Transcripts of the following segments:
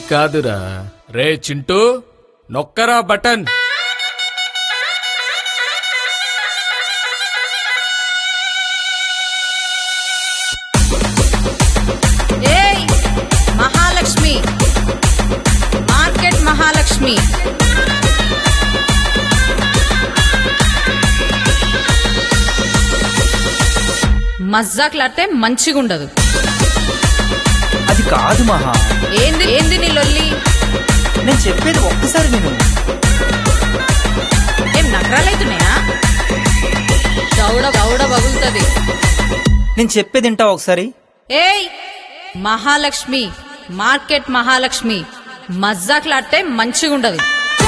కాదురా రే చింటూ నొక్కరా బటన్ ఏయ్ మహాలక్ష్మి మార్కెట్ మహాలక్ష్మి మజ్జాకులాడితే మంచిగుండదు అది కాదు మహా ఏంది ఏంది నీ లొల్లి నేను చెప్పేది ఒక్కసారి నేను ఏం నకరాలైతున్నాయా దౌడ దౌడ బగులుతుంది నేను చెప్పేది వింటావా ఒకసారి ఏయ్ మహాలక్ష్మి మార్కెట్ మహాలక్ష్మి మజ్జాకులాడితే మంచిగుండదు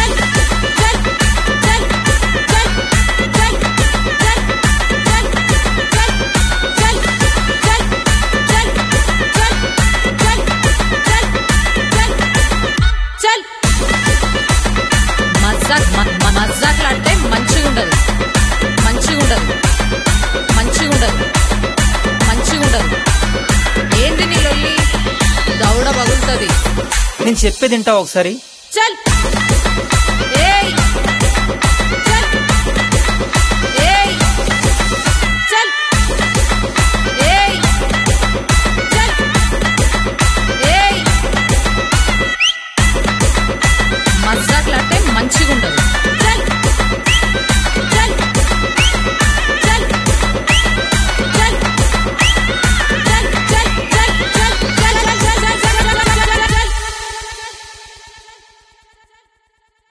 చల్ మజ్జాక్ మ- మ- మజ్జాకులాడితే మంచిగుండదు మంచిగుండదు మంచిగుండదు మంచిగుండదు ఏంది నీ లొల్లి దౌడ పగులుతుంది నేను చెప్పేది వింటావా ఒకసారి చల్